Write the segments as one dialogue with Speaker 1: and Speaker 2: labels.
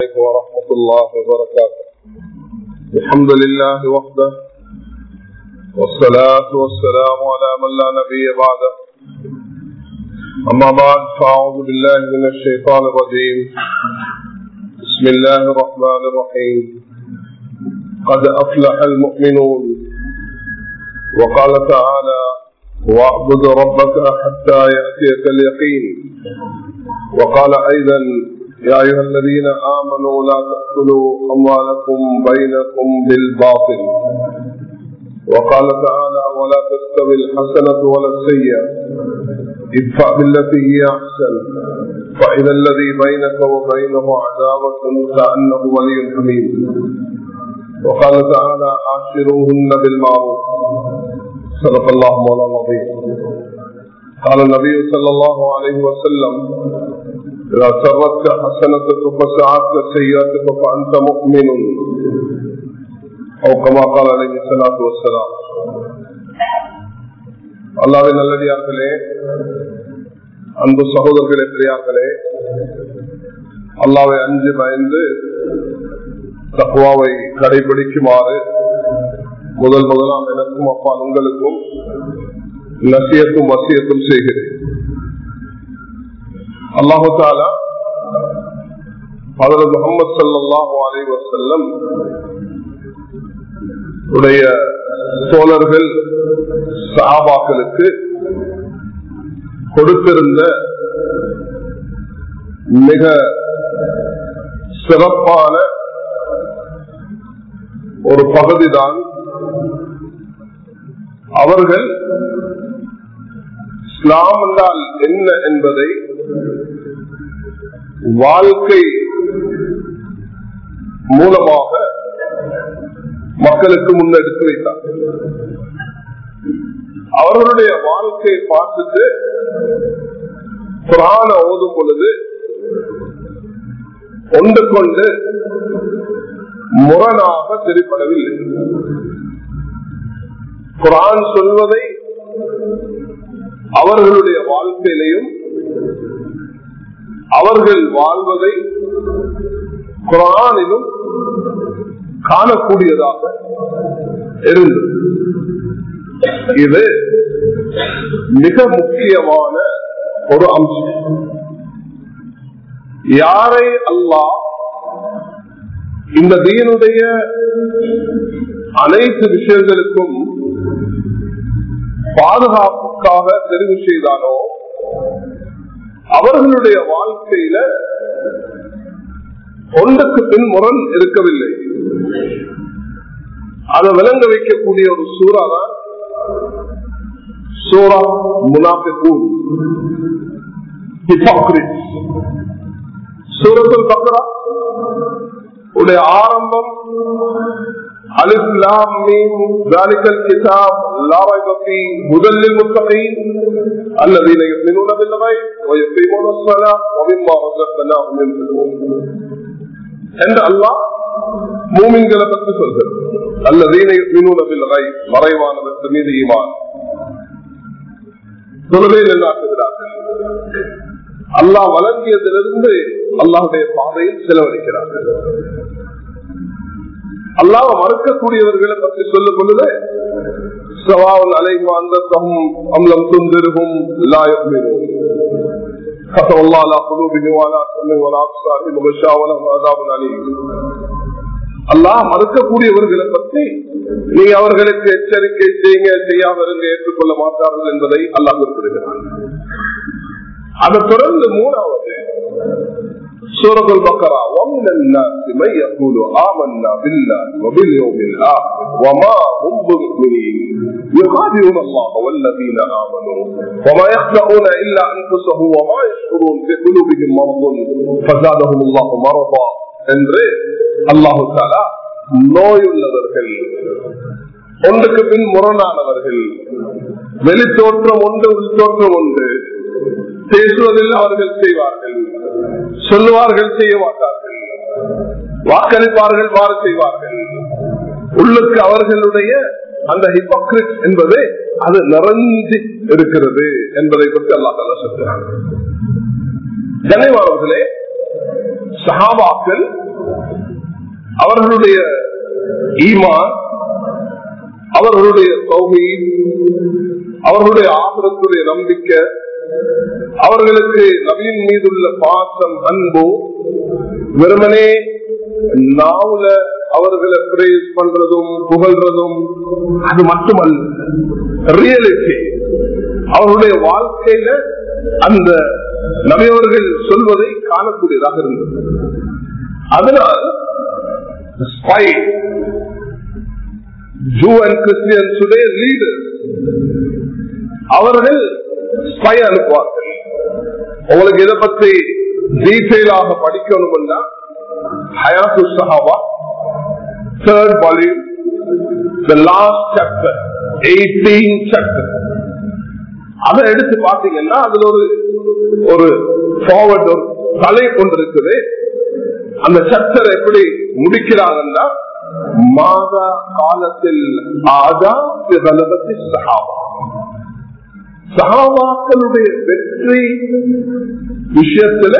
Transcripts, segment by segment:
Speaker 1: عليكم ورحمة الله وبركاته الحمد لله وحده والصلاة والسلام على من لا نبي بعده أما بعد فأعوذ بالله من الشيطان الرجيم بسم الله الرحمن الرحيم قد أفلح المؤمنون وقال تعالى واعبد ربك حتى يأتيك اليقين وقال أيضا يا أيها الذين آمنوا لا تأكلوا أموالكم بينكم بالباطل وقال تعالى ولا تستوي الحسنة ولا السيئة ادفع بالتي هي أحسن فإذا الذي بينك وبينه عداوة كأنه ولي حميد وقال تعالى عاشروهن بالمعروف صدق الله مولانا العظيم قال النبي صلى الله عليه وسلم إذا سرتك حسنتك فسعتك سيئتك فأنت مؤمن أو كما قال عليه الصلاة والسلام அல்லாவின் நல்லடியார்களே அன்பு சகோதரர்களே பெரியார்களே அல்லாவை அஞ்சு பயந்து தக்குவாவை கடைபிடிக்குமாறு முதல் முதலாம் எனக்கும் அப்பா உங்களுக்கும் நசியத்தும் வசியத்தும் செய்கிறேன் அல்லாஹு தாலா அதில் முகமது சல்லாஹூ அலை வசல்லம் உடைய சோழர்கள் சஹாபாக்களுக்கு கொடுத்திருந்த மிக சிறப்பான ஒரு பகுதிதான் அவர்கள் இஸ்லாம் என்றால் என்ன என்பதை வாழ்க்கை மூலமாக மக்களுக்கு முன்னெடுத்து வைத்தார் அவர்களுடைய வாழ்க்கையை பார்த்துட்டு புராண ஓதும் பொழுது ஒன்று கொண்டு முரணாக தெரிப்படவில்லை குரான் சொல்வதை அவர்களுடைய வாழ்க்கையிலையும் அவர்கள் வாழ்வதை குரானிலும் காணக்கூடியதாக இருந்தது இது மிக முக்கியமான ஒரு அம்சம் யாரை அல்லாஹ் இந்த தீனுடைய அனைத்து விஷயங்களுக்கும் பாதுகாப்புக்காக தெரிவு செய்தானோ அவர்களுடைய வாழ்க்கையில ஒன்றுக்கு பின் முரண் இருக்கவில்லை அதை விளங்க வைக்கக்கூடிய ஒரு சூறா தான் சூரா முனாபிகூன் சூரத்துல் பக்ரா உடைய ஆரம்பம் அலிஸ்லாம் ذلك الكتاب لا ريب فيه هدى للمتقين الذين يؤمنون بالغيب ويقيمون الصلاة ومما رزقناهم ينفقون என்று அல்லாஹ் மூமின்களை பற்றி சொல்கிறது அல்லதீன யுமினூன பில் மறைவானதற்கு மீது ஈமான் தொழுகையில் என்னாக்குகிறார்கள் அல்லாஹ் வழங்கியதிலிருந்து அல்லாஹுடைய பாதையில் செலவழிக்கிறார்கள் அல்லாஹ் மறுக்கக்கூடியவர்களை பற்றி சொல்லும் பொழுது சவால் அலைவு அந்த அம்லம் துந்திருகும் லாயமிரும் ختم الله على قلوبهم وعلى سمعهم وعلى ابصارهم وغشاوة عذاب عليم அல்லாஹ் மறுக்கக்கூடியவர்களை பற்றி நீ அவர்களுக்கு எச்சரிக்கை செய்யுங்க செய்யாம இருங்க ஏற்றுக்கொள்ள மாட்டார்கள் என்பதை அல்லாஹ் குறிப்பிடுகிறார் அதை தொடர்ந்து மூணாவது سورة البقرة ومن الناس من يقول آمنا بالله وباليوم الآخر وما هم بمؤمنين يخادعون الله والذين آمنوا وما يخدعون إلا أنفسهم وما يشعرون في قلوبهم مرض فزادهم الله مرضا என்று அல்லாஹு தாலா நோயுள்ளவர்கள் ஒன்றுக்கு பின் முரணானவர்கள் வெளித்தோற்றம் ஒன்று உள்தோற்றம் ஒன்று பேசுவதில் அவர்கள் செய்வார்கள் சொல்லுவார்கள் செய்ய மாட்டார்கள் வாக்களிப்பார்கள் மாறு செய்வார்கள் உள்ளுக்கு அவர்களுடைய அந்த ஹிப்போக்ரிட் என்பது அது நிறைஞ்சு இருக்கிறது என்பதை பற்றி அல்லா தலா சொல்கிறாங்க கனிவானவர்களே சஹாபாக்கள் அவர்களுடைய ஈமான் அவர்களுடைய தொகை அவர்களுடைய ஆசிரத்துடைய நம்பிக்கை அவர்களுக்கு நவீன் மீதுள்ள பாசம் அன்பு வெறுமனே நாவுல அவர்களை பிரேஸ் பண்றதும் புகழ்றதும் அது மட்டுமல்ல ரியலிட்டி அவருடைய வாழ்க்கையில அந்த நபியவர்கள் சொல்வதை காணக்கூடியதாக இருந்தது அதனால் ஸ்பை ஜூ அண்ட் கிறிஸ்டியன்ஸுடைய லீடர் அவர்கள் ஸ்பை அனுப்புவார்கள் உங்களுக்கு இதை பற்றி டீட்டெயிலாக படிக்கணும்னா ஹயாத்து சஹாபா third volume the last chapter eighteen chapter அதை எடுத்து பாத்தீங்கன்னா அதுல ஒரு ஒரு ஃபார்வர்ட் ஒரு தலை கொண்டிருக்குது அந்த சப்டர் எப்படி முடிக்கிறாங்கன்னா மாதா காலத்தில் ஆதா பிரபலபத்தி சஹாபா சஹாபாக்களுடைய வெற்றி விஷயத்துல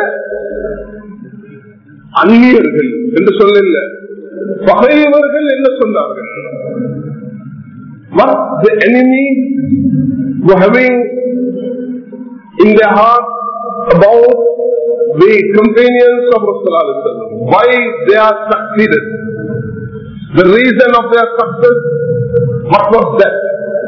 Speaker 1: அந்நியர்கள் என்று சொல்லல பகையவர்கள் என்ன சொன்னார்கள் What the enemy were having in their heart about the companions of Rasulullah. Why they are succeeded. The reason of their success, what was that?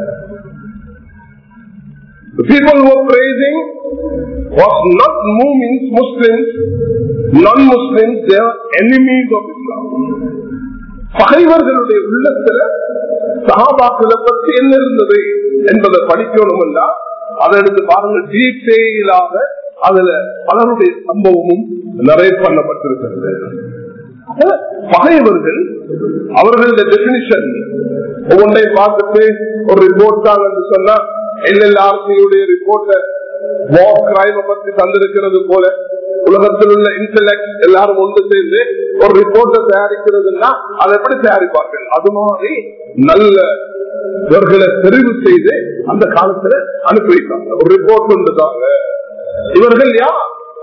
Speaker 1: The people who were praising was not Muslims, Muslims, non-Muslims, they are enemies of Islam. பகைவர்களுடைய உள்ளத்துல சகாபாக்களை பற்றி என்ன இருந்தது என்பதை படிக்கணும்னா அதை எடுத்து பாருங்க டீட்டெயிலாக அதுல பலருடைய சம்பவமும் நிறைய பண்ணப்பட்டிருக்கிறது பகைவர்கள் அவர்களுடைய டெபினிஷன் ஒவ்வொன்றை பார்த்துட்டு ஒரு ரிப்போர்ட் தான் என்று சொன்னா எல்எல்ஆர்சியுடைய ரிப்போர்ட்டை வார் கிரைம பத்தி தந்திருக்கிறது போல உலகத்தில் உள்ள இன்டலெக்ட் எல்லாரும் ஒன்று சேர்ந்து ஒரு ரிப்போர்ட்டை தயாரிக்கிறதுனா அதை எப்படி தயாரிப்பார்கள் அது மாதிரி நல்ல இவர்களை தெரிவு செய்து அந்த காலத்துல அனுப்பி வைத்தாங்க ஒரு ரிப்போர்ட் வந்துட்டாங்க இவர்கள் யார்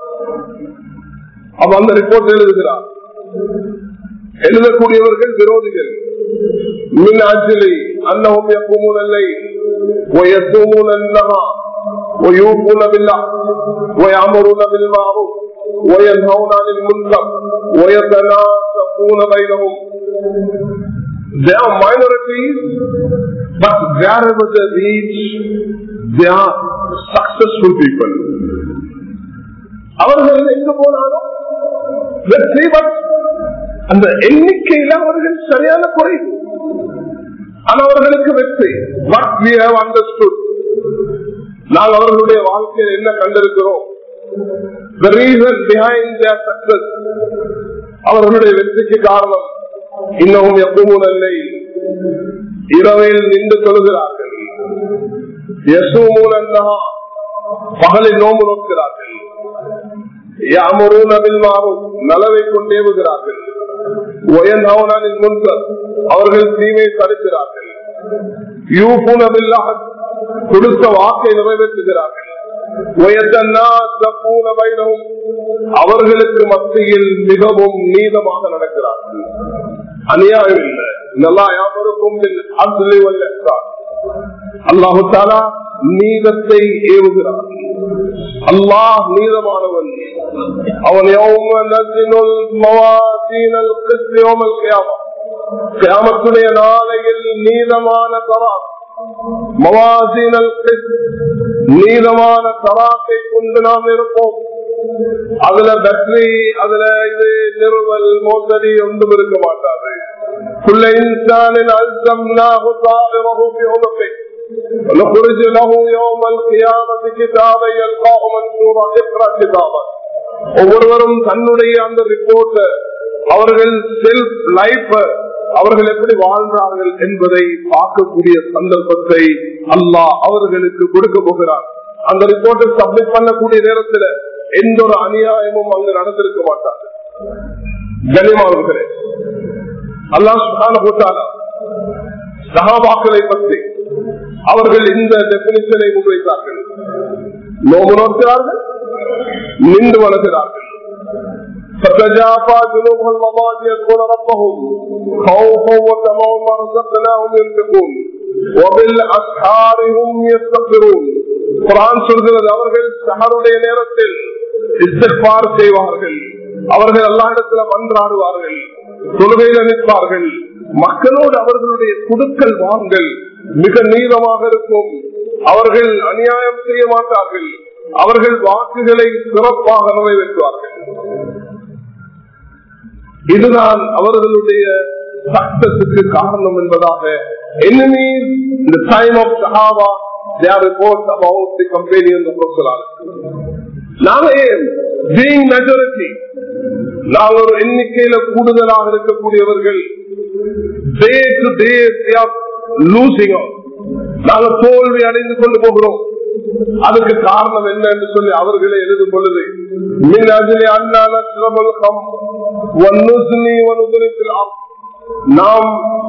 Speaker 1: அவ அந்த ரிப்போர்ட் எழுதுகிறார் எழுதக்கூடியவர்கள் விரோதிகள் மின் அஞ்சலி அன்னவும் எப்பவும் இல்லை ويصومون النهار ويوفون بالله ويأمرون بالمعروف وينهون عن المنكر ويتناسقون بينهم They are minorities, but wherever they reach, they are successful people. அவர்கள் எங்க போனாலும் வெற்றி பட் அந்த எண்ணிக்கையில அவர்கள் சரியான குறைவு ஆனா அவர்களுக்கு வெற்றி பட் வி ஹவ் அண்டர்ஸ்டுட் நாங்கள் அவர்களுடைய வாழ்க்கையில் என்ன கண்டிருக்கிறோம் The reason behind their success அவர்களுடைய வெற்றிக்கு காரணம் இன்னமும் எப்பவும் இல்லை இரவில் நின்று சொல்கிறார்கள் யசூமூலன்னா பகலில் நோம்பு நோக்கிறார்கள் யாமரூனவில் மாறும் நலவை கொண்டேவுகிறார்கள் ஒயன்ஹவனின் முன்கர் அவர்கள் தீமை தடுக்கிறார்கள் யூபூனவில்லாக கொடுத்த வாக்கை நிறைவேற்றுகிறார்கள் அவர்களுக்கு மத்தியில் மிகவும் நீதமாக நடக்கிறார்கள் அநியாயம் இல்லை நல்லா யாவருக்கும் அல்லாஹு தாலா நீதத்தை ஏவுகிறார் அல்லாஹ் நீதமானவன் அவன் கிராமத்துடைய நாளையில் நீதமான தரா மவாசீனல் நீதமான தராத்தை கொண்டு நாம் இருப்போம் அதுல பேட்டரி அதுல இது நிறுவல் மோசடி ஒன்றும் இருக்க மாட்டாது كل إنسان ألزمناه طائره في عنقه ونخرج له يوم القيامة كتابا يلقاه منشورا اقرأ كتابا ஒவ்வொருவரும் தன்னுடைய அந்த ரிப்போர்ட் அவர்கள் செல்ஃப் லைஃப் அவர்கள் எப்படி வாழ்ந்தார்கள் என்பதை பார்க்கக்கூடிய சந்தர்ப்பத்தை அல்லாஹ் அவர்களுக்கு கொடுக்க போகிறார் அந்த ரிப்போர்ட்டை சப்மிட் பண்ணக்கூடிய நேரத்தில் எந்த ஒரு அநியாயமும் அங்கு நடந்திருக்க மாட்டார் கனிமாவுகிறேன் அல்லாஹ் சுகான போட்டாரா சகாபாக்களை பற்றி அவர்கள் இந்த டெபினிஷனை முன்வைத்தார்கள் நோம்பு நோக்கிறார்கள் நின்று வளர்கிறார்கள் فتجافى جنوبها المضاجع يدعون ربهم خوفا وطمعا ما رزقناهم ينفقون وبالاسحار هم يستغفرون குரான் சொல்கிறது அவர்கள் சஹருடைய நேரத்தில் இஸ்திக்பார் செய்வார்கள் அவர்கள் எல்லா இடத்துல மன்றாடுவார்கள் தொழுகையில் நிற்பார்கள் மக்களோடு அவர்களுடைய குடுக்கல் வாங்கல் மிக நீளமாக இருக்கும் அவர்கள் அநியாயம் செய்ய மாட்டார்கள் அவர்கள் வாக்குகளை சிறப்பாக நிறைவேற்றுவார்கள் இதுதான் அவர்களுடைய சட்டத்துக்கு காரணம் என்பதாக enemies in the time of Sahaba they are reports about the companions of Rasulullah நாங்க ஏன் being majority நாங்கள் ஒரு எண்ணிக்கையில கூடுதலாக இருக்கக்கூடியவர்கள் day to day they are losing out நாங்கள் தோல்வி அடைந்து கொண்டு போகிறோம் அதுக்கு காரணம் என்ன என்று சொல்லி அவர்களே எழுதும் பொழுது மின் அஜிலி அண்ணான சிரமல் கம் ஒன்னுசுனி ஒன்னுதலில் நாம்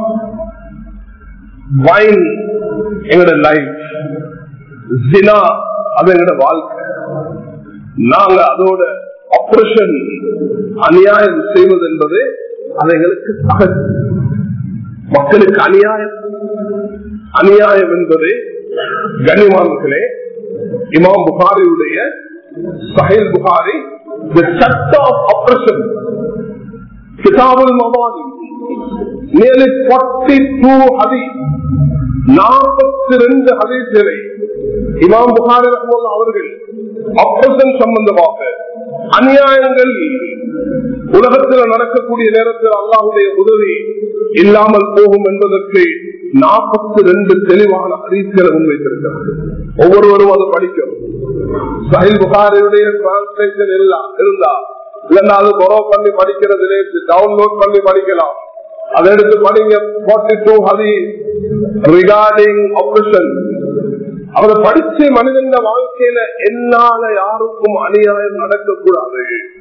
Speaker 1: வைன் எங்களோட லைஃப் ஜினா அது எங்களோட வாழ்க்கை நாங்க அதோட ஆபரேஷன் அநியாயம் செய்வது என்பது அது எங்களுக்கு சகஜ் மக்களுக்கு அநியாயம் அநியாயம் என்பது கனிமான்களே இமாம் புகாரியுடைய சஹில் புகாரி the சட்ட of oppression கிதாபுல் மவாதி nearly 42 ஹதீஸ் நாற்பத்தி ரெண்டு ஹதீஸ்களை இமாம் புகாரி ரஹ்மத்துல்லாஹி அவர்கள் ஆபரேஷன் சம்பந்தமாக அநியாயங்கள் உலகத்தில் நடக்கக்கூடிய நேரத்தில் அல்லாஹுடைய உதவி இல்லாமல் போகும் என்பதற்கு நாற்பத்தி ரெண்டு தெளிவான அறிக்கைகளை முன்வைத்திருக்கிறது ஒவ்வொருவரும் அதை படிக்கும் சஹில் புகாரியுடைய டிரான்ஸ்லேஷன் எல்லாம் இருந்தா இல்லைன்னா அது borrow பண்ணி படிக்கிறதுலே டவுன்லோட் பண்ணி படிக்கலாம் அதை எடுத்து படிங்க ஃபார்ட்டி டூ ஹதி ரிகார்டிங் ஆபரேஷன் அவரை படிச்ச மனிதன் வாழ்க்கையில என்னால யாருக்கும் அநியாயம் நடக்கக்கூடாது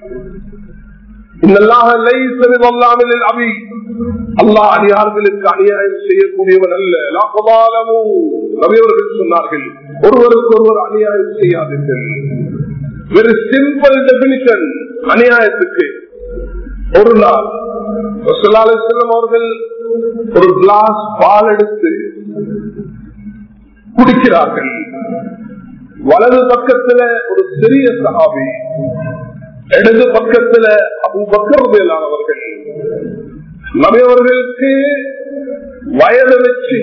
Speaker 1: அல்லாஹ் அடியார்களுக்கு அநியாயம் செய்யக்கூடியவன் அல்ல நபியவர்கள் சொன்னார்கள் ஒருவருக்கு ஒருவர் அநியாயம் செய்யாதீர்கள் வெரி சிம்பிள் டெபினிஷன் அநியாயத்துக்கு ஒரு நாள் செல்லம் அவர்கள் ஒரு கிளாஸ் பால் எடுத்து குடிக்கிறார்கள் வலது பக்கத்துல ஒரு சிறிய சகாபி இடது பக்கத்துல அபு பக்கரதையிலானவர்கள் நபியவர்களுக்கு வயதை வச்சு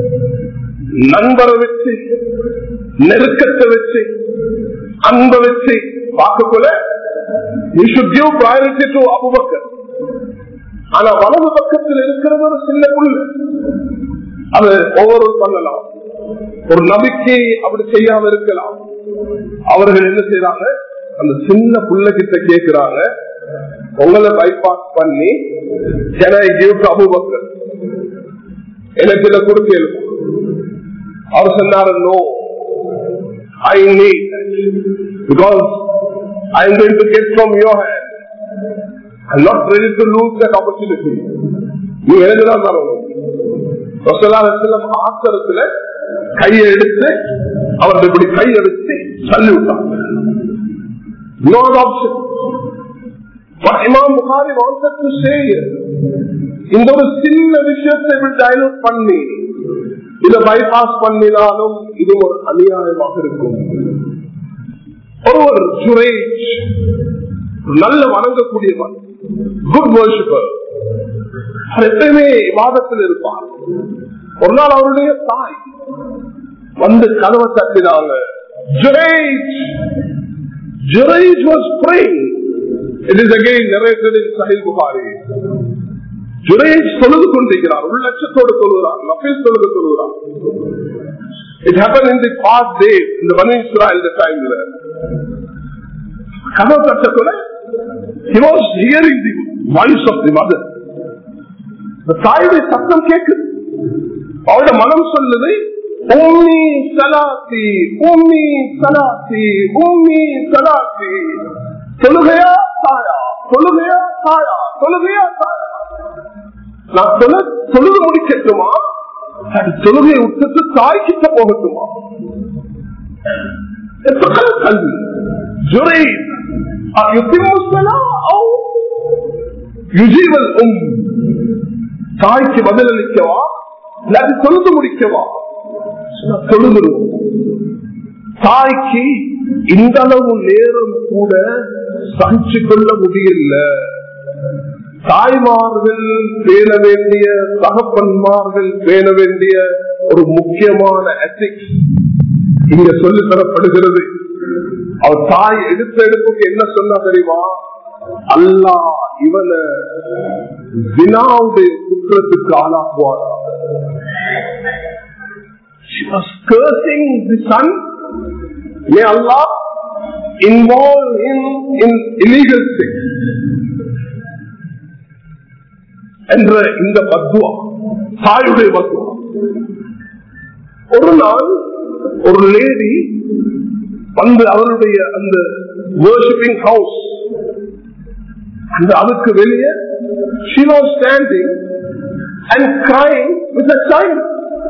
Speaker 1: நண்பரை வச்சு நெருக்கத்தை வச்சு அன்பை வச்சு பார்க்கக்குள்ள you should give priority to Abu Bakr. ஆனா வலது பக்கத்தில் இருக்கிறது ஒரு சின்ன புள்ள அது ஒவ்வொரு பண்ணலாம் ஒரு நபிக்கு அப்படி செய்யாம இருக்கலாம் அவர்கள் என்ன செய்யறாங்க அந்த சின்ன புள்ள கிட்ட கேட்கிறாங்க உங்களை பைபாஸ் பண்ணி சென்னை கிவ் டு அபுபக்கர் எனக்கு இதை கொடுக்க அவர் சொன்னாரு no I need because I am going to get from your hand I not ready to lose that opportunity நீ எனக்குதான் தரணும் ஆத்திரத்துல கையை எடுத்து அவர்கள் இப்படி கை எடுத்து தள்ளி விட்டாங்க No option. But Imam Bukhari wanted to say இந்த ஒரு சின்ன விஷயத்தை டைலூட் பண்ணி இதை பைபாஸ் பண்ணினாலும் இது ஒரு அநியாயமாக இருக்கும் ஒருவர் சுரேஷ் நல்ல வணங்கக்கூடியவர் குட் வர்ஷிப்பர் எப்பயுமே வாதத்தில் இருப்பார் ஒரு நாள் அவருடைய தாய் வந்து கதவை தட்டினாங்க Jurayj Jurayj was praying it is again narrated in Sahih Bukhari Jurayj தொழுது கொண்டிருக்கிறார் உள்ளட்சத்தோடு சொல்லுகிறார் நஃபீல் தொழுது சொல்லுகிறார் it happen in the past day இந்த பனு இஸ்ராயல் இந்த டைம்ல கதவு தட்டத்துல he was hearing the voice of the mother தாயுடைய சத்தம் கேட்குது அவருடைய மனம் சொல்லுது உம்மி சலாத்தி உம்மி சலாத்தி உம்மி சலாத்தி தொழுகையா தாயா தொழுகையா தாயா தொழுகையா தாயா நான் தொழு தொழுது முடிக்கட்டுமா அது தொழுகையை விட்டுட்டு தாய் கிட்ட போகட்டுமா கல்வி ஜுரை يتم الصلاة أو யுஜீவல் உம் தாய்க்கு பதிலளிக்கவா இல்லாட்டி தொழுது முடிக்கவா தொழுதுருவோம் தாய்க்கு இந்த அளவு நேரம் கூட சகிச்சு கொள்ள முடியல தாய்மார்கள் பேண வேண்டிய தகப்பன்மார்கள் பேண வேண்டிய ஒரு முக்கியமான எத்திக்ஸ் இங்க சொல்லி தரப்படுகிறது அவர் தாய் எடுத்த எடுப்புக்கு என்ன சொன்னா தெரியுமா அல்லா இவனை வினாவுடைய குற்றத்துக்கு ஆளாக்குவாரா She was cursing the son. May Allah involve him in illegal sex. என்ற இந்த பத்துவா தாயுடைய பத்துவா ஒரு நாள் ஒரு லேடி வந்து அவருடைய அந்த வர்ஷிப்பிங் ஹவுஸ் அந்த அதுக்கு வெளியே she was standing and crying with a child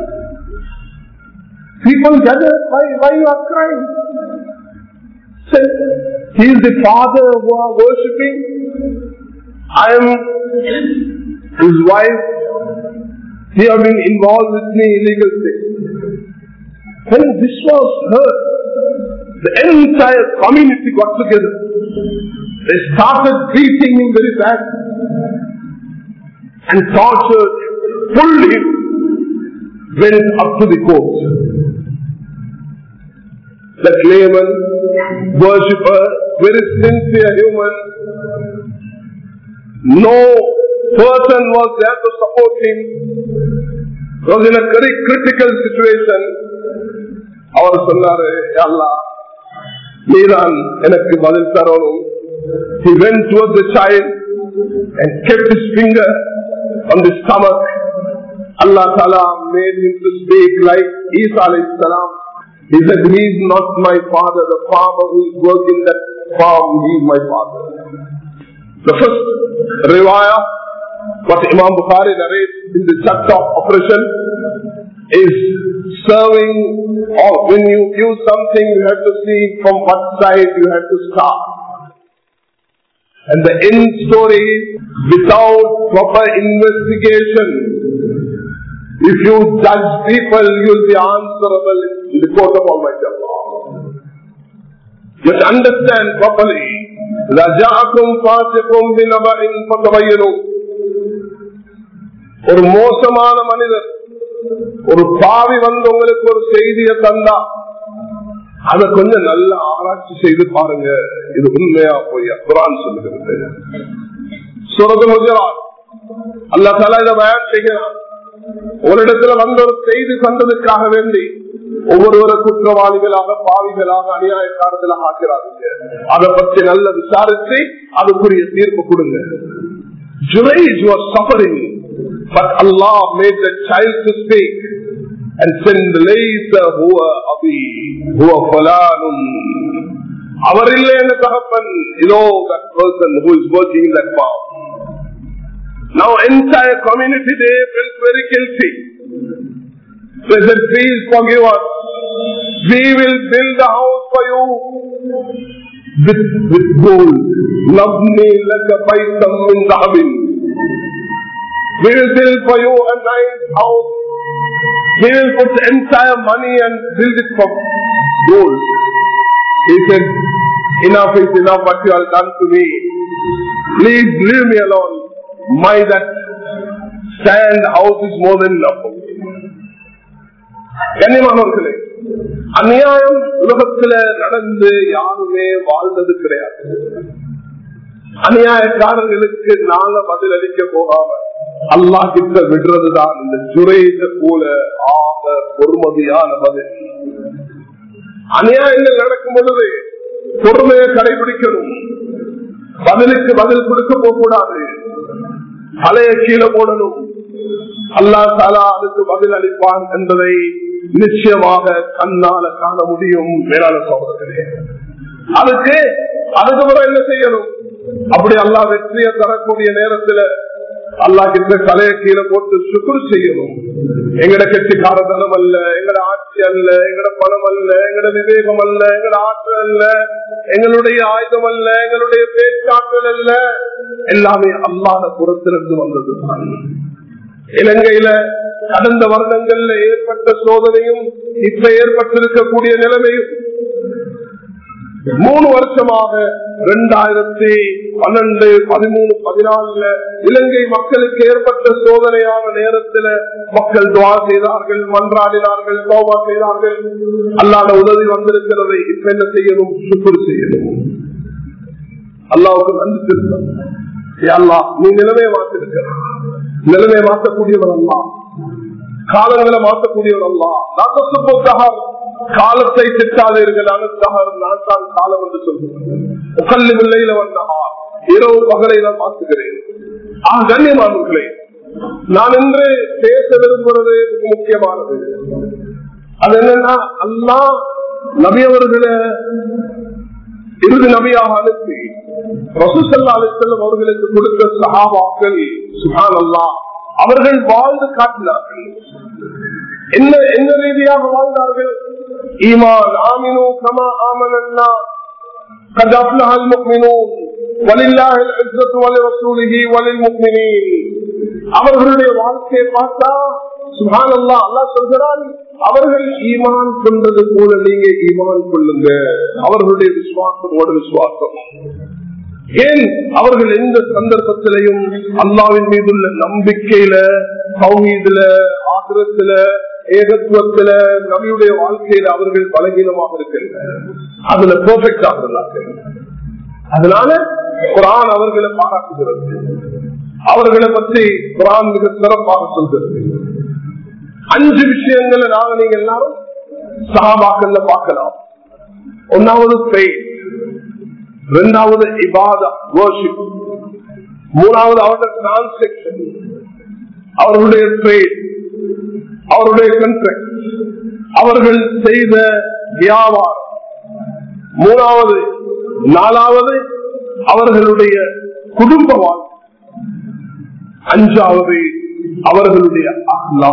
Speaker 1: people gathered why, why you are crying said he is the father who are worshipping I am his wife he have been involved with me in illegal things when this was heard the entire community got together they started beating him very bad and tortured, pulled him, went up to the court. That layman, worshipper, very sincere human, no person was there to support him, was in a very critical situation. அவர் சொன்னாரு அல்லா நீதான் எனக்கு பதில் தரணும் he went towards the child and kept his finger on the stomach. Allah Ta'ala made him to speak like Isa alayhi salam. He said, he is not my father, the farmer who is working that farm, he is my father. The first riwayah, what Imam Bukhari narrates in the chapter of operation, is serving, or when you use something, you have to see from what side you have to start. And the end story is without proper investigation. If you judge people, you will be answerable in the court of Almighty Allah. Just understand properly. رَجَعَكُمْ فَاسِقُمْ بِنَبَإٍ فَتَبَيَّنُوا ஒரு மோசமான மனிதர் ஒரு பாவி வந்து உங்களுக்கு ஒரு செய்தியை தந்தா அதை கொஞ்சம் நல்ல ஆராய்ச்சி செய்து பாருங்க இது உண்மையா போய் குரான் சொல்லுகிறது சுரது குஜராத் அல்லா தலா இதை பயன் செய்கிறான் ஒரு இடத்துல வந்த ஒரு செய்தி தந்ததுக்காக வேண்டி ஒவ்வொருவர குற்றவாளிகளாக பாவிகளாக அநியாயக்காரர்களாக ஆக்கிறாங்க அதை பற்றி நல்ல விசாரிச்சு அதுக்குரிய தீர்ப்பு கொடுங்க Juraj was suffering, but Allah made the child to speak and send later huwa abi huwa fulanun அவர் இல்லை என்ற தகப்பன் இதோ that person who is working in that farm now entire community they felt very guilty they said please forgive us we will build a house for you with, with gold nabni laka baitam min dhahabin we will build for you a nice house we will put the entire money and build it from gold. He said, enough is enough what you have done to me. Please leave me alone. My that sand house is more than enough for me. கண்ணியமானவர்களே அநியாயம் உலகத்துல நடந்து யாருமே வாழ்ந்தது கிடையாது அநியாயக்காரர்களுக்கு நாங்க பதிலளிக்க போகாம அல்லா கிட்ட விடுறதுதான் இந்த சுரேஜ போல ஆக பொறுமதியான பதில் அநியாயங்கள் நடக்கும் பொழுது பொறுமையை கடைபிடிக்கணும் பதிலுக்கு பதில் கொடுக்க போகக்கூடாது தலைய கீழே போடணும் அல்லா தாலா அதுக்கு பதில் அளிப்பான் என்பதை நிச்சயமாக கண்ணால காண முடியும் மேலான சோதரர்களே அதுக்கு அதுக்கு என்ன செய்யணும் அப்படி அல்லா வெற்றியை தரக்கூடிய நேரத்தில் அல்லா கிட்ட தலைய கீழே போட்டு சுக்குரு செய்யணும் எங்கட கட்சிக்காரதனம் அல்ல எங்கட ஆட்சி அல்ல எங்கட பணம் அல்ல எங்கட விவேகம் அல்ல எங்கட ஆற்றல் அல்ல எங்களுடைய ஆயுதம் அல்ல எங்களுடைய பேச்சாற்றல் அல்ல எல்லாமே அல்லாத புறத்திலிருந்து வந்தது இலங்கையில கடந்த வருடங்கள்ல ஏற்பட்ட சோதனையும் இப்ப ஏற்பட்டிருக்கக்கூடிய நிலைமையும் மூணு வருஷமாக இரண்டாயிரத்தி பன்னெண்டு பதிமூணு பதினாலுல இலங்கை மக்களுக்கு ஏற்பட்ட சோதனையான நேரத்தில் மக்கள் துவா செய்தார்கள் மன்றாடினார்கள் கோபா செய்தார்கள் அல்லாத உதவி வந்திருக்கிறதை இப்ப என்ன செய்யணும் சுக்குறு செய்யணும் அல்லாவுக்கு நன்றி திருத்தம் அல்லா நீ நிலைமையை மாற்றிருக்கிறார் நிலைமையை மாற்றக்கூடியவர் அல்லா காலங்களை மாற்றக்கூடியவர் அல்லா நாற்பத்தி காலத்தை திட்டாதீர்கள் அனுத்தகர் நான் தான் காலம் என்று சொல்கிறேன் வில்லையில வந்தா இரவு பகலை நான் மாற்றுகிறேன் ஆ கண்ணியமானவர்களே நான் இன்று பேச விரும்புறது முக்கியமானது அது என்னன்னா அல்லா நபியவர்களை இறுதி நபியாக அனுப்பி ரசூசல்லா அலிசல்லம் அவர்களுக்கு கொடுத்த சகாபாக்கள் சுகான் அல்லா அவர்கள் வாழ்ந்து காட்டினார்கள் என்ன என்ன ரீதியாக வாழ்ந்தார்கள் ஈமான் ஆமினோ கமா ஆமனன்னா قد أفلح المؤمنون ولله العزة ولرسوله وللمؤمنين அவர்களுடைய வாழ்க்கையை பார்த்தா சுகான் அல்லா அல்லா சொல்கிறான் அவர்கள் ஈமான் கொண்டது போல நீங்க ஈமான் கொள்ளுங்க அவர்களுடைய விசுவாசம் ஒரு விசுவாசம் ஏன் அவர்கள் எந்த சந்தர்ப்பத்திலையும் அல்லாவின் மீதுள்ள நம்பிக்கையில சௌமீதுல ஆசிரத்துல ஏகத்துவத்துல நபியுடைய வாழ்க்கையில அவர்கள் பலகீனமாக இருக்கின்றன அதுல பெர்ஃபெக்டாக இருந்தார்கள் அதனால குரான் அவர்களை பாராட்டுகிறது அவர்களை பற்றி குரான் மிக சிறப்பாக சொல்கிறது அஞ்சு விஷயங்களை நாங்க நீங்க எல்லாரும் சகாபாக்கள்ல பார்க்கலாம் ஒன்னாவது பெயின் இரண்டாவது இபாதா வர்ஷிப் மூணாவது அவருடைய டிரான்சாக்சன் அவர்களுடைய ட்ரேட் அவருடைய கண்ட்ராக்ட் அவர்கள் செய்த வியாபாரம் மூணாவது நாலாவது அவர்களுடைய குடும்ப வாழ்க்கை அஞ்சாவது அவர்களுடைய அஹ்லா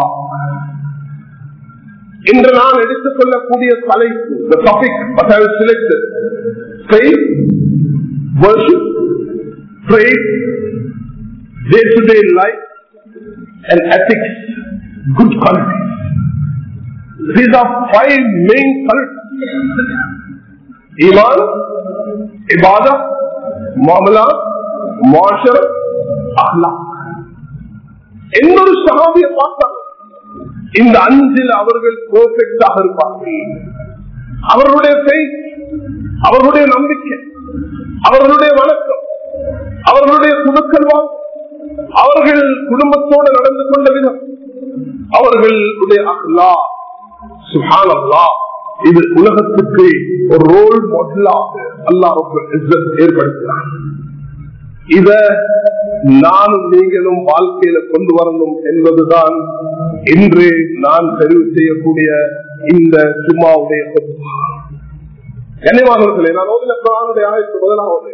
Speaker 1: இன்று நான் எடுத்துக் கொள்ளக்கூடிய தலைப்பு the topic what I have selected faith worship trade day-to-day life and ethics good qualities these are five main qualities iman ibadah muamala muashara akhlaq எந்த ஒரு சகாபியை பார்த்தாங்க இந்த அஞ்சில் அவர்கள் பெர்ஃபெக்டாக இருப்பார்கள் அவர்களுடைய faith, அவர்களுடைய நம்பிக்கை அவர்களுடைய வணக்கம் அவர்களுடைய குழுக்கள் அவர்கள் குடும்பத்தோடு நடந்து கொண்ட விதம் அவர்களுடைய அஹ்லா சுஹான் அல்லா இது உலகத்துக்கு ஒரு ரோல் மாடலாக அல்லாஹ் ஏற்படுத்தினார் இத நானும் நீங்களும் வாழ்க்கையில கொண்டு வரணும் என்பதுதான் இன்று நான் தெரிவு செய்யக்கூடிய இந்த சும்மாவுடைய கனிவானவர்களே நான் ஓதின குரானுடைய ஆயத்து முதலாவது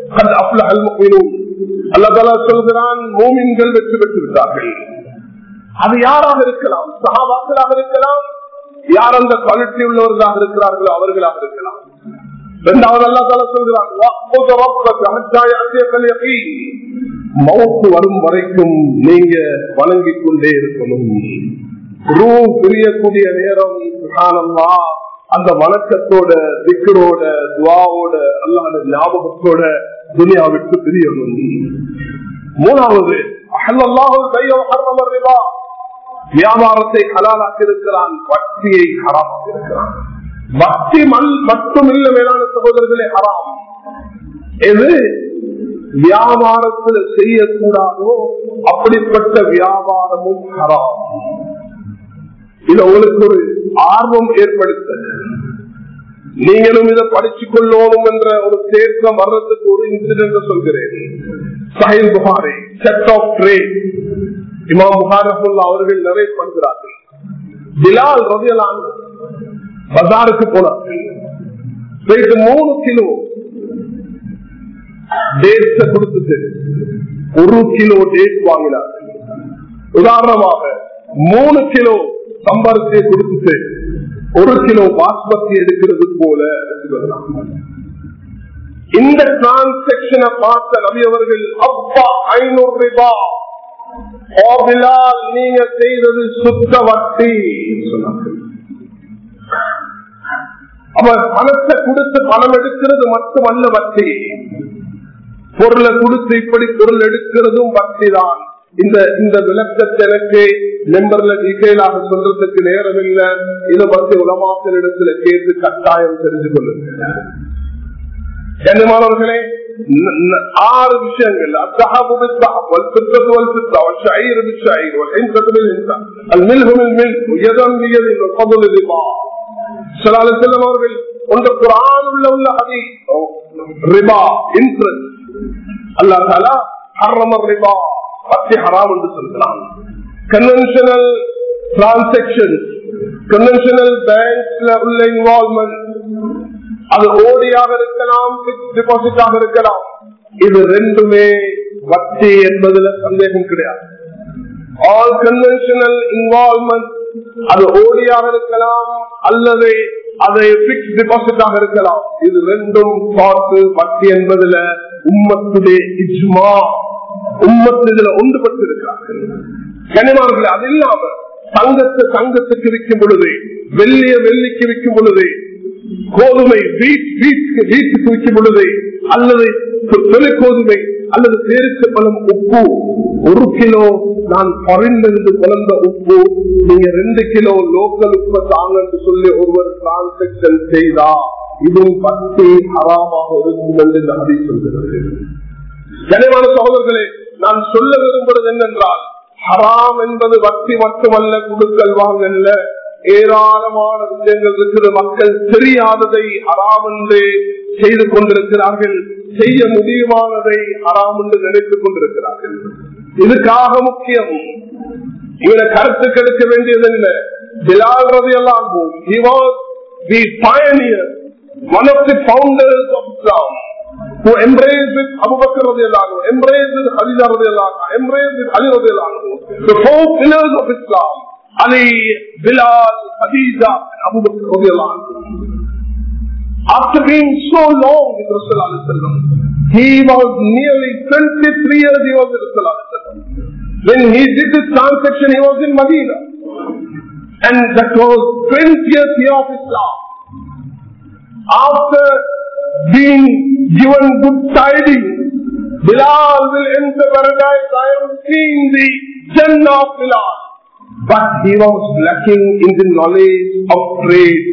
Speaker 1: சொல்கிறான் மோமின்கள் வெற்றி பெற்று விட்டார்கள் அது யாராக இருக்கலாம் சகாபாக்களாக இருக்கலாம் யார் அந்த குவாலிட்டி உள்ளவர்களாக இருக்கிறார்களோ அவர்களாக இருக்கலாம் இரண்டாவது அல்லா தால சொல்கிறான் மவுத்து வரும் வரைக்கும் நீங்க வணங்கிக் கொண்டே இருக்கணும் ரூ பிரியக்கூடிய நேரம் சுகானம்மா அந்த வணக்கத்தோட திக்கரோட துவாவோட அல்லாத ஞாபகத்தோட துனியா விட்டு பிரியணும் மூணாவது வியாபாரத்தை ஹலாலாக்கி இருக்கிறான் வட்டியை ஹராமாக்கி இருக்கிறான் பக்தி மல் மட்டும் இல்ல மேலான சகோதரர்களே ஹராம் எது வியாபாரத்தில் செய்யக்கூடாதோ அப்படிப்பட்ட வியாபாரமும் ஹராம் இது உங்களுக்கு ஒரு ஆர்வம் ஏற்படுத்த நீங்களும் இதை படிச்சுக் கொள்ளணும் என்ற ஒரு தேர்க்கம் வர்றதுக்கு ஒரு இன்சிடென்ட் சொல்கிறேன் Sahih Bukhari set of trade இமாம் புகாரப்புல்லா அவர்கள் நிறைய பண்கிறார்கள் பிலால் ரவியலான் பஜாருக்கு போனார்கள் போயிட்டு மூணு கிலோ டேட்ஸ கொடுத்துட்டு ஒரு கிலோ டேட் வாங்கினார்கள் உதாரணமாக மூணு கிலோ சம்பாரத்தை கொடுத்துட்டு ஒரு கிலோ பாஸ்மதி எடுக்கிறது போல எடுத்துக்கலாம் இந்த டிரான்சாக்சனை பார்த்த நபி அவர்கள் அப்பா ஐநூறு ரூபாய் நீங்க செய்தது சுத்த வட்டி சொன்னார்கள் அவர் பணத்தை கொடுத்து பணம் எடுக்கிறது மட்டுமல்ல வட்டி பொருளை கொடுத்து இப்படி பொருள் எடுக்கிறதும் வட்டி தான் இந்த இந்த விளக்கத்தை எனக்கு மெம்பர்ல டீட்டெயிலாக சொல்றதுக்கு நேரம் இல்லை இதை பற்றி உலமாக்கல் இடத்துல கேட்டு கட்டாயம் தெரிஞ்சு கொள்ளுங்க கண்ணியமானவர்களே ஆறு விஷயங்கள் الذهب بالذهب والفضة والفضة والشعير بالشعير والحنطة بالحنطة الملح بالملح يدا بيد والفضل بالربا صلى الله عليه وسلم அவர்கள் ஒன்று குரான் உள்ள உள்ள அதி ரிபா இன்ட்ரெஸ்ட் அல்லா தாலா ஹர்ரம ரிபா பத்தி ஹராம் என்று சொல்கிறான் கன்வென்ஷனல் டிரான்சாக்சன் கன்வென்ஷனல் பேங்க்ஸ்ல உள்ள இன்வால்மெண்ட் அது ஓடியாக இருக்கலாம் டிபாசிட்டாக இருக்கலாம் இது ரெண்டுமே வட்டி என்பதுல சந்தேகம் கிடையாது ஆல் கன்வென்ஷனல் இன்வால்மெண்ட் அது ஓடியாக இருக்கலாம் அல்லது அதை பிக்ஸ் டிபாசிட்டாக இருக்கலாம் இது ரெண்டும் பார்த்து வட்டி என்பதுல உம்மத்துடைய இஜ்மா உம்மத்து இதுல ஒன்றுபட்டு இருக்கிறார்கள் கனிமார்கள் அது இல்லாம தங்கத்தை தங்கத்துக்கு விற்கும் பொழுது வெள்ளிய வெள்ளிக்கு விற்கும் பொழுது கோதுமை வீட்டுக்கு வீட்டுக்கு விற்கும் பொழுது அல்லது தொலைக்கோதுமை அல்லது பேருக்கு பழம் உப்பு ஒரு கிலோ நான் பரிந்திருந்து பிறந்த உப்பு நீங்க ரெண்டு கிலோ லோக்கல் உப்பை தாங்க என்று சொல்லி ஒருவர் டிரான்சாக்சன் செய்தா இதுவும் பத்து ஹராமாக இருக்கும் என்று இந்த அதி சொல்கிறது கனிவான சகோதரர்களே நான் சொல்ல விரும்புவது என்னென்றால் ஹராம் என்பது வட்டி மட்டுமல்ல குடுக்கல் வாங்கல்ல ஏராளமான விஷயங்கள் இருக்கிற மக்கள் தெரியாததை ஹராம் என்று செய்து கொண்டிருக்கிறார்கள் செய்ய முடியுமானதை ஹராம் என்று நினைத்துக் கொண்டிருக்கிறார்கள் இதுக்காக முக்கியம் இவரை கருத்து கெடுக்க வேண்டியது என்ன பிலால் ரவி எல்லாம் he was the pioneer one of the founders of Islam who embraced with Abu Bakr radiallahu embraced with Khadija radiallahu embraced with Ali radiallahu the four pillars of Islam Ali, Bilal, Khadija, and Abu Bakr radiallahu After being so long with Rasulullah he was nearly 23 years he was with Rasulullah When he did this transaction, he was in Medina. And that was 20th year of Islam. After being given good tidings, Bilal will enter paradise. I am seeing the Jannah of Bilal. But he was lacking in the knowledge of trade.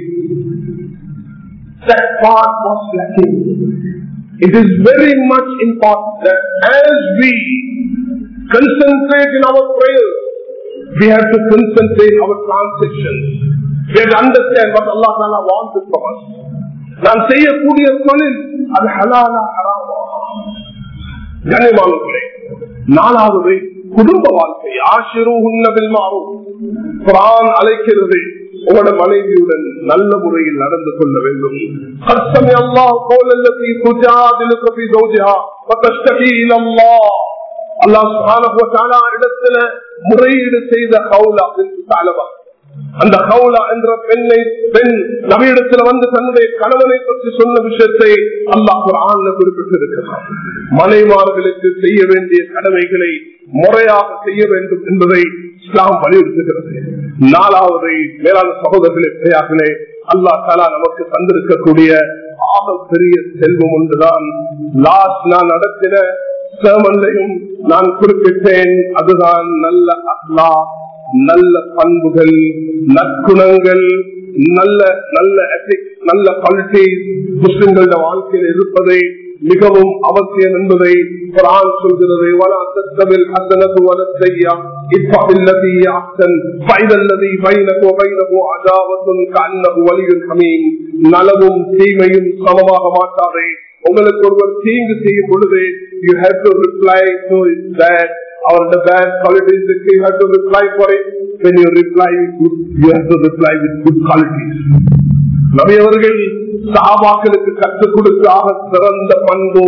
Speaker 1: That part was lacking. It is very much important that as we concentrate in our prayers, we have to concentrate our transactions. We have to understand what Allah Ta'ala wants from us. நான் செய்யக்கூடிய தொழில் அது ஹலாலா ஹராமா கனிமானங்களே நாலாவது குடும்ப வாழ்க்கை ஆசிரு உன்னவில் மாறும் குரான் அழைக்கிறது உங்களோட மனைவியுடன் நல்ல முறையில் நடந்து கொள்ள வேண்டும் கஷ்டமே அல்லா கோலல்லத்தி துஜாதிலுக்கு ஜோஜிஹா வதஷ்டகி இலல்லாஹ் அல்லாஹ் சுப்ஹானஹு வ தஆலா இடத்துல முறையீடு செய்த கௌலா என்று தாலபா அந்த கௌலா என்ற பெண்ணை பெண் நபியிடத்துல வந்து தன்னுடைய கணவனை பற்றி சொன்ன விஷயத்தை அல்லாஹ் குர்ஆன்ல குறிப்பிட்டிருக்கிறார் மனைமார்களுக்கு செய்ய வேண்டிய கடமைகளை முறையாக செய்ய வேண்டும் என்பதை இஸ்லாம் வலியுறுத்துகிறது நாலாவது மேலான சகோதரர்களே பெரியார்களே அல்லா தாலா நமக்கு தந்திருக்கக்கூடிய ஆக பெரிய செல்வம் ஒன்றுதான் லாஸ்ட் நான் நடத்தின சேமல்லையும் நான் குறிப்பிட்டேன் அதுதான் நல்ல அஹ்லா நல்ல பண்புகள் நற்குணங்கள் நல்ல நல்ல ethics, நல்ல குவாலிட்டி முஸ்லிம்களோட வாழ்க்கையில் இருப்பதை மிகவும் அவசியம் என்பதை குரான் சொல்கிறது ولا تستوي الحسنة ولا السيئة ادفع بالتي هي أحسن فإذا الذي بينك وبينه عداوة كأنه ولي حميم நலவும் தீமையும் சமமாக மாட்டாதே உங்களுக்கு ஒருவர் தீங்கு செய்யும் பொழுது you have to reply to that or the bad qualities that you have to reply for it. When you reply with good, you have to reply with good qualities. நபி அவர்கள் சஹாபாக்களுக்கு கற்றுக் கொடுத்தாக சிறந்த பண்பு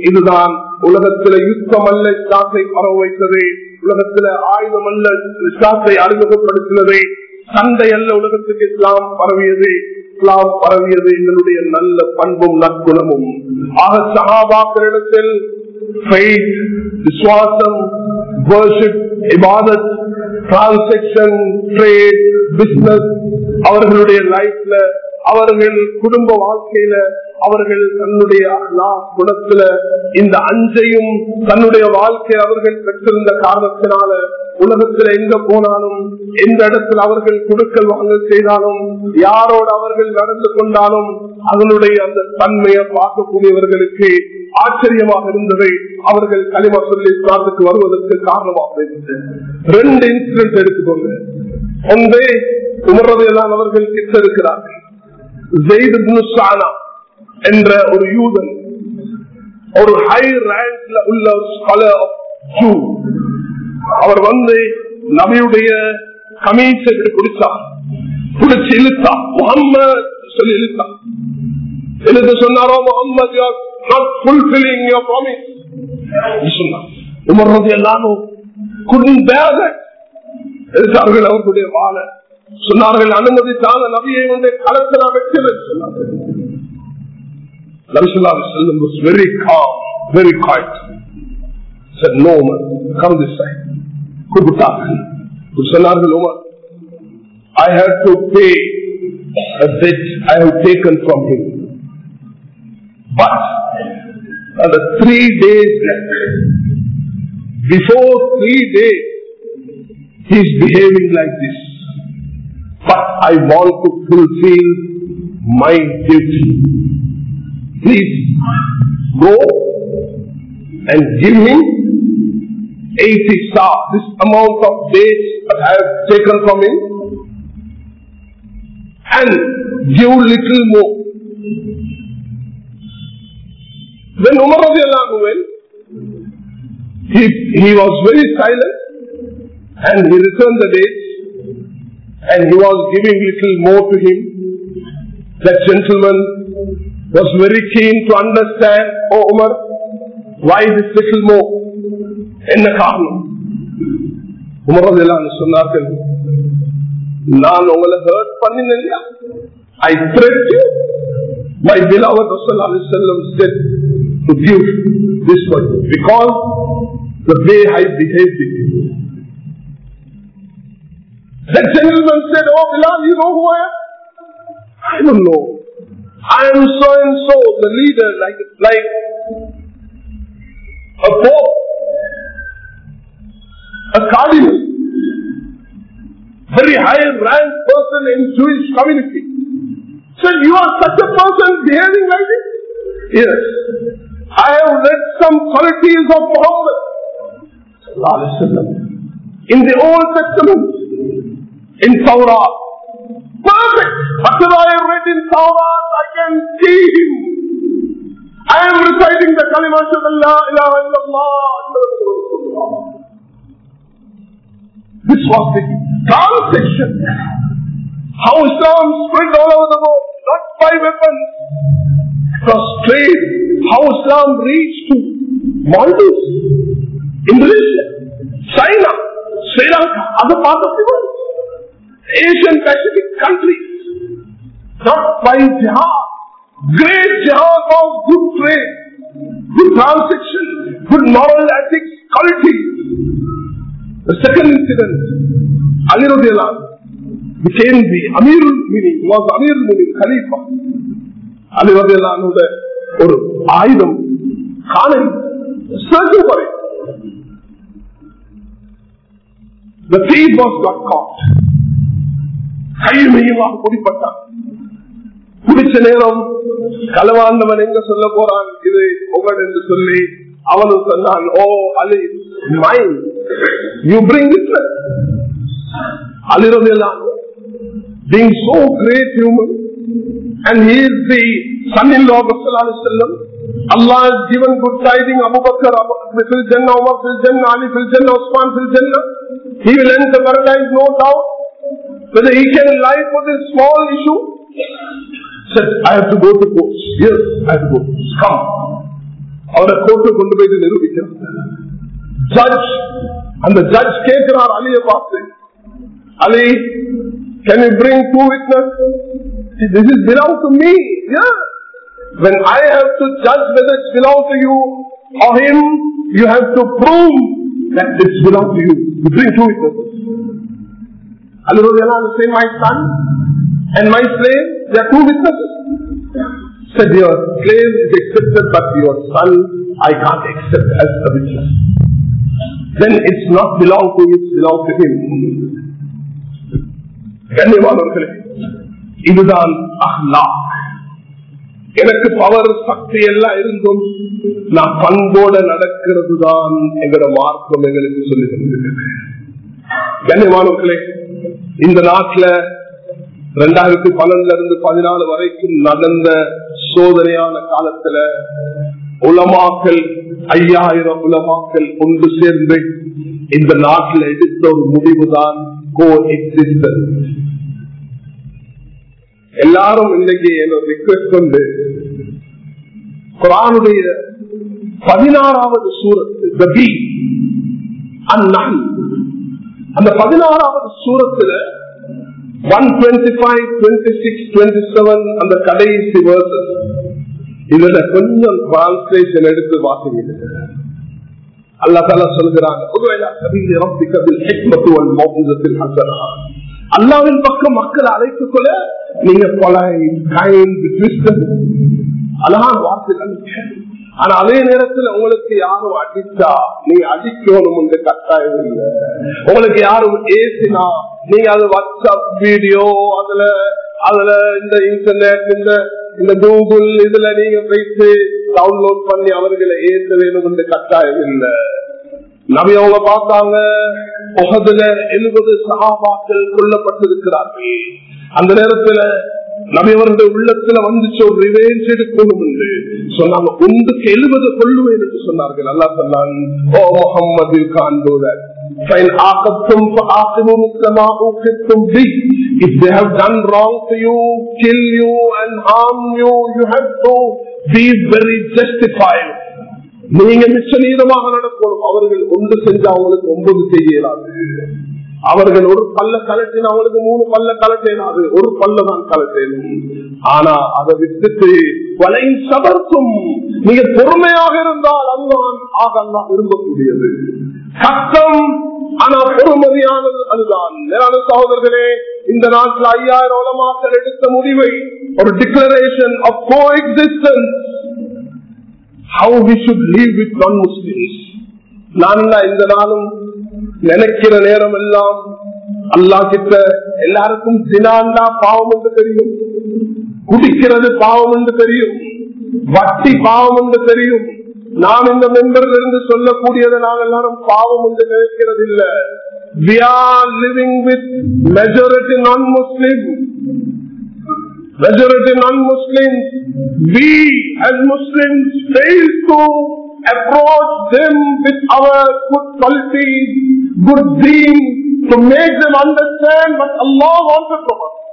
Speaker 1: இதுதான் உலகத்தில யுத்தம் அல்ல இஸ்லாத்தை பரவ வைத்தது உலகத்தில ஆயுதம் அல்ல இஸ்லாத்தை அறிமுகப்படுத்தினது சண்டை அல்ல உலகத்துக்கு இஸ்லாம் பரவியது இஸ்லாம் பரவியது எங்களுடைய நல்ல பண்பும் நற்குணமும் ஆக சகாபாக்களிடத்தில் விசுவாசம் worship, இபாதத் டிரான்சாக்சன் ட்ரேட் பிசினஸ் அவர்களுடைய லைஃப்ல அவர்கள் குடும்ப வாழ்க்கையில அவர்கள் தன்னுடைய குணத்துல இந்த அஞ்சையும் தன்னுடைய வாழ்க்கை அவர்கள் பெற்றிருந்த காரணத்தினால உலகத்துல எங்க போனாலும் எந்த இடத்துல அவர்கள் குடுக்கல் வாங்க செய்தாலும் யாரோடு அவர்கள் நடந்து கொண்டாலும் அதனுடைய அந்த தன்மையை பார்க்கக்கூடியவர்களுக்கு ஆச்சரியமாக இருந்ததை அவர்கள் களிமா சொல்லி இஸ்லாத்துக்கு வருவதற்கு காரணமாக இருந்தது ரெண்டு இன்சிடென்ட் எடுத்துக்கோங்க ஒன்றே உமரதையெல்லாம் அவர்கள் கிட்ட இருக்கிறார்கள் என்ற ஒரு யூதன் ஒரு ஹை ரேங்க்ல உள்ள ஒரு ஸ்காலர் ஜூ அவர் வந்து நபியுடைய கமீசை குடிச்சார் குடிச்சு இழுத்தா முகம்மது சொல்லி இழுத்தா எழுத சொன்னாரோ Muhammad not fulfilling your promise சொன்னார் உமர்றது எல்லாரும் குடும்ப எடுத்தார்கள் அவர்களுடைய வாழ சொன்னார்கள் அனுமதித்தான நபியை வந்து களத்தில் வைக்கிறது சொன்னார்கள் நபிசுல்லா செல்லும் was very calm, very quiet. Said, no, Umar, come this side. கூப்பிட்டார்கள் சொன்னார்கள் Umar I have to pay a debt I have taken from him. But uh, the three days left, before three days, he is behaving like this. But I want to fulfill my duty. Please go and give him 80 star, this amount of dates that I have taken from him, and give little more. When Umar radiallahu went, he, he was very silent and he returned the dates and he was giving little more to him. That gentleman was very keen to understand, oh Umar, why this little more? என்ன காரணம் உமரதெல்லாம் சொன்னார்கள் நான் உங்களை hurt பண்ணினேன் இல்லையா ஐ threat you my beloved Rasulullah said to give this one because the way I behaved with you. That gentleman said, Oh Bilal, you know who I am? I don't know. I am so and so, the leader, like like a pope, a cardinal, very high ranked person in Jewish community. So you are such a person behaving like this? Yes. I have read some qualities of Muhammad in the Old Testament, in Torah. Perfect. After I have read in Torah, I can see him. I am reciting the kalima of Allah, ilaha illallah. This was the transaction. How Islam spread all over the world, not by weapons. It was trade. How Islam reached to Maldives, Indonesia, China, Sri Lanka, other parts of the world. Asian Pacific countries, not by jihad. Great jihad of good trade, good transaction, good moral ethics, quality. The second incident, Ali Radiallahu became the Amirul Mini, was Amirul Mini, Khalifa. Ali Radiallahu ஒரு ஆயுதம் காணல் search for it. The thief was not caught. கைமையமாக குடிப்பட்டான் குடிச்ச நேரம் களவாண்டவன் எங்க சொல்ல போறான் இது உங்கள் என்று சொல்லி அவனும் சொன்னான் oh Ali mind you bring அலிரதெல்லாம் being so great human and he is the son-in-law of Sallallahu Allah has given good tiding Abu Bakr fil Jannah, Umar fil Jannah, Ali fil Jannah, Usman fil Jannah. He will enter paradise, no doubt. Whether he can lie for this small issue? Said, I have to go to court. Yes, I have to go. Come. அவரை court கொண்டு போயிட்டு நிரூபிக்கிறார் judge அந்த judge கேட்கிறார் அலிய பார்த்து Ali can you bring two witness this is belong to me when I have to judge whether it belongs to you or him, you have to prove that it belongs to you. You bring two witnesses. Ali Radiallahu say, my son and my slave, they are two witnesses. Said, your slave is accepted, but your son, I can't accept as a witness. Then it's not belong to you, it's belong to him. கண்ணியமானவர்களே இதுதான் அஹ்லா எனக்கு power சக்தி எல்லாம் இருந்தும் நான் பண்போட நடக்கிறது தான் எங்களோட மார்க்கம் எங்களுக்கு சொல்லி தந்திருக்கிறது கண்ணியமானவர்களே இந்த நாட்டுல ரெண்டாயிரத்தி பன்னெண்டுல இருந்து பதினாலு வரைக்கும் நடந்த சோதனையான காலத்துல உலமாக்கல் ஐயாயிரம் உலமாக்கல் ஒன்று சேர்ந்து இந்த நாட்டில் எடுத்த ஒரு முடிவுதான் கோ எக்ஸிஸ்டன்ஸ் எல்லாரும் இன்னைக்கு என்னோட ரிக்வெஸ்ட் வந்து குரானுடைய பதினாறாவது சூரத்து அந்த பதினாறாவது சூரத்துல one twenty five twenty six twenty seven அந்த கடைசி வேர்சஸ் இதுல கொஞ்சம் டிரான்ஸ்லேஷன் எடுத்து வாசிங்க அல்லா தாலா சொல்கிறாங்க அல்லாவின் பக்கம் மக்கள் அழைத்துக் கொள்ள நீங்க அழகான வார்த்தைகள் ஆனா அதே நேரத்தில் உங்களுக்கு யாரும் அடிச்சா நீங்க அடிக்கணும் என்று கட்டாயம் இல்லை உங்களுக்கு யாரும் ஏசினா நீங்க அது வாட்ஸ்அப் வீடியோ அதுல அதுல இந்த இன்டர்நெட் இந்த இந்த கூகுள் இதுல நீங்க வைத்து டவுன்லோட் பண்ணி அவர்களை ஏற்ற வேணும் என்று கட்டாயம் இல்லை நபி அவங்க பார்த்தாங்க முகதுல எழுபது சகாபாக்கள் கொல்லப்பட்டிருக்கிறார்கள் அந்த நேரத்துல நபியவருடைய உள்ளத்துல வந்துச்சு ஒரு ரிவேஞ்ச் எடுக்கணும் என்று சொன்னாங்க ஒன்றுக்கு எழுபது கொள்ளுவேன் என்று சொன்னார்கள் நல்லா சொன்னாங்க ஓ Muhammad காண்டோத فإن عاقبتم فعاقبوا مثل ما عوقبتم به. If they have done wrong to you, kill you and harm you, you have to be very justified. நீங்க மிச்ச நீளமாக நடக்கணும் அவர்கள் ஒன்று செஞ்சு அவங்களுக்கு ஒன்பது செய்யலாது அவர்கள் ஒரு பல்ல கலட்டின அவங்களுக்கு மூணு பல்ல கலட்டினாது ஒரு பல்ல தான் கலட்டேனும் ஆனா அதை விட்டுட்டு வலை சபர்க்கும் நீங்க பொறுமையாக இருந்தால் அல்லான் ஆக அல்லா விரும்பக்கூடியது கஷ்டம் ஆனா பொறுமதியானது அதுதான் மேலான சகோதரர்களே இந்த நாட்டில் ஐயாயிரம் உலமாக்கள் எடுத்த முடிவை ஒரு declaration of coexistence how we should live with non-Muslims. நான் இந்த நாளும் நினைக்கிற நேரம் எல்லாம் அல்லா கிட்ட எல்லாருக்கும் தினாண்டா பாவம் என்று தெரியும் குடிக்கிறது பாவம் என்று தெரியும் வட்டி பாவம் என்று தெரியும் நாம் இந்த மெம்பர்ல இருந்து சொல்லக்கூடியதை நாங்கள் எல்லாரும் பாவம் என்று நினைக்கிறது இல்ல we are living with majority non-Muslim majority non-Muslims, we as Muslims fail to approach them with our good qualities, good deeds, to make them understand what Allah wanted from us.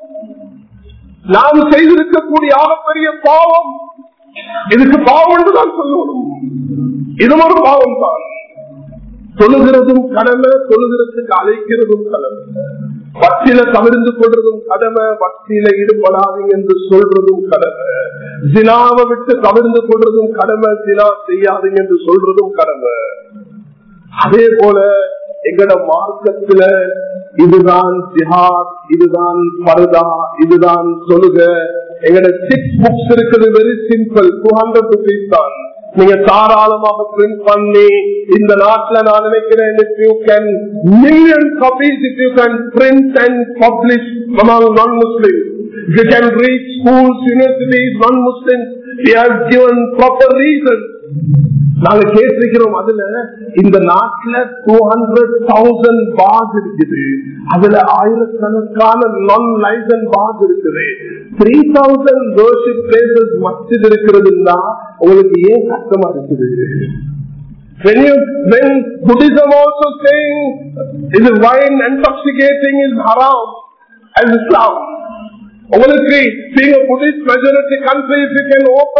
Speaker 1: நாம் செய்திருக்கக்கூடிய ஆகப்பெரிய பாவம் இதுக்கு பாவம் என்றுதான் சொல்லணும் இது ஒரு பாவம் தான் தொழுகிறதும் கடமை தொழுகிறதுக்கு அழைக்கிறதும் கடமை பக்தியில தவிர்ந்து கொள்றதும் கடமை பக்தியில ஈடுபடாதீங்க என்று சொல்றதும் கடமை ஜினாவை விட்டு தவிர்ந்து கொள்றதும் கடமை ஜினா செய்யாதீங்க என்று சொல்றதும் கடமை அதே போல எங்கட மார்க்கத்துல இதுதான் ஜிஹாத் இதுதான் பரதா இதுதான் சொல்லுக எங்கட சிக்ஸ் புக்ஸ் இருக்குது very simple two hundred rupees தான் நீங்க தாராளமாக பிரிண்ட் பண்ணி இந்த நாட்டில் நான் நினைக்கிறேன் if you can million copies if you can print and publish among non-Muslims if you can reach schools, universities, non-Muslims we have given proper reasons நாங்க கேட்டிருக்கிறோம் அதுல இந்த நாட்டுல டூ ஹண்ட்ரட் தௌசண்ட் பாஸ் இருக்குது அதுல ஆயிரக்கணக்கான நான் லைசன் பாஸ் இருக்குது த்ரீ தௌசண்ட் வர்ஷிப் பிளேசஸ் மஸ்ஜித் இருக்கிறதுன்னா உங்களுக்கு ஏன் கஷ்டமா இருக்குது When you, when Buddhism also saying is wine intoxicating is haram as Islam. உங்களுக்கு being a Buddhist majority country, if you can open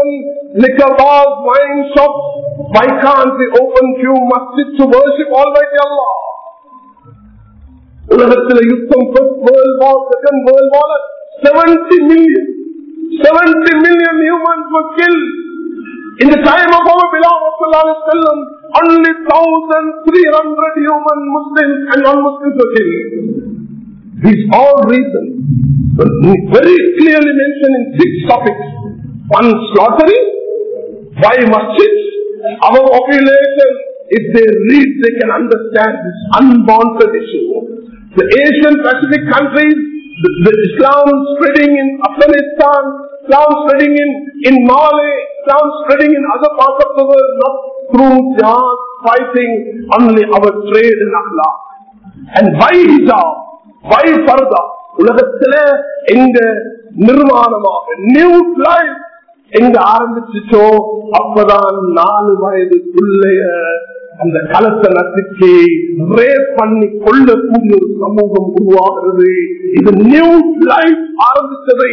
Speaker 1: liquor bars, wine shops. Why can't they open few masjids to worship Almighty Allah? உலகத்தில் யுத்தம் first world war second world war seventy million seventy million humans were killed in the time of our beloved Sallallahu Alaihi Wasallam, only 1,300 human Muslims and non-Muslims were killed. These all reasons were very clearly mentioned in six topics. One, slaughtering. Why masjids? Our population, if they read, they can understand this unwanted issue. The Asian Pacific countries, the, the Islam spreading in Afghanistan, Islam spreading in, in Mali, Islam spreading in other parts of the world, not through jihad, fighting, only our trade in akhlaq. And why hijab? Why farda? உலகத்துல எங்க நிர்மாணமாக new life எங்க ஆரம்பிச்சுச்சோ அப்பதான் நாலு வயது பிள்ளைய அந்த களத்தை நசுக்கி ரேப் பண்ணி கொள்ளக்கூடிய ஒரு சமூகம் உருவாகிறது இது நியூ லைஃப் ஆரம்பிச்சதை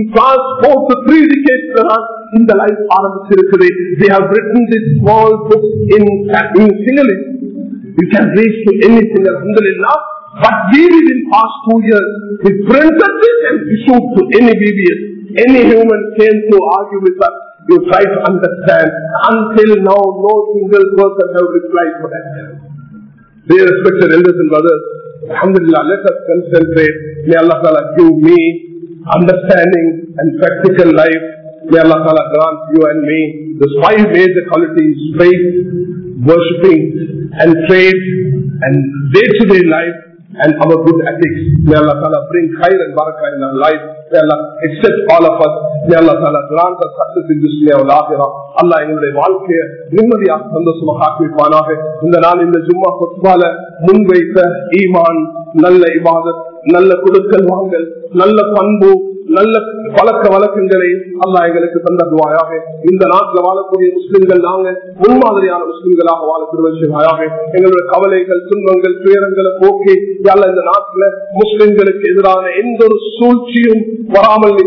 Speaker 1: இந்த லைஃப் ஆரம்பிச்சிருக்குது they have written this small book in in Sinhalese you can reach to anything alhamdulillah but we did in past two years we printed it and issued to any BBS any human came to argue with us you try to understand. Until now, no single person have replied for that. Dear respected elders and brothers, Alhamdulillah, let us concentrate. May Allah Ta'ala give me understanding and practical life. May Allah Ta'ala grant you and me the five major qualities, faith, worshipping, and trade, and day-to-day life, and our good ethics. May Allah Ta'ala bring khair and barakah in our life. May Allah accept all of us. May Allah Ta'ala grant us success in this dunya wal akhirah. Allah எங்களுடைய வாழ்க்கையை நிம்மதியாக சந்தோஷமாக ஆக்கிவிப்பானாக இந்த நாள் இந்த ஜும்மா கொத்பால முன்வைத்த ஈமான் நல்ல இபாதத் நல்ல கொடுக்கல் வாங்கல் நல்ல பண்பு நல்ல பழக்க வழக்கங்களை அல்லா எங்களுக்கு தந்ததுவாயாக இந்த நாட்டில் வாழக்கூடிய முஸ்லிம்கள் நாங்க முன்மாதிரியான முஸ்லிம்களாக வாழக்கூடிய எங்களுடைய கவலைகள் துன்பங்கள் துயரங்களை போக்கி இந்த நாட்டில் முஸ்லிம்களுக்கு எதிரான எந்த ஒரு சூழ்ச்சியும் வராமல்